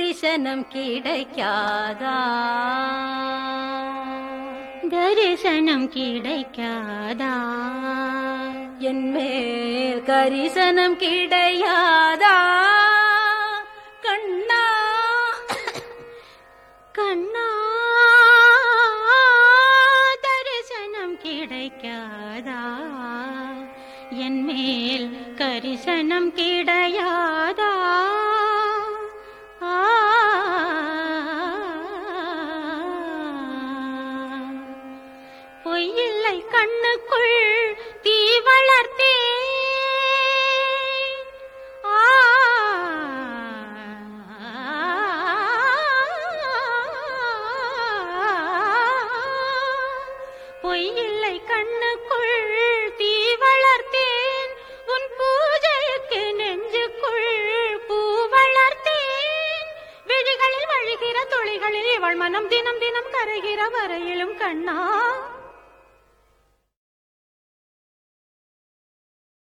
தரிசனம் கிடைக்காதா தரிசனம் கிடைக்காதா என் மேல் கரிசனம் கிடையாதா கண்ணா கண்ணா தரிசனம் கிடைக்காதா என் மேல் கரிசனம் கிடையாதா ஆ. பொய்யில்லை கண்ணுக்குள் தீ வளர்த்தே ஆ. பொய்யில்லை கண்ணுக்குள் தீ வளர்த்தேன் உன் பூஜைக்கு நெஞ்சுக்குள் பூ வளர்த்தேன் விழிகளில் வழிகிற துளிகளில் இவள் மனம் தினம் தினம் கரைகிற வரையிலும் கண்ணா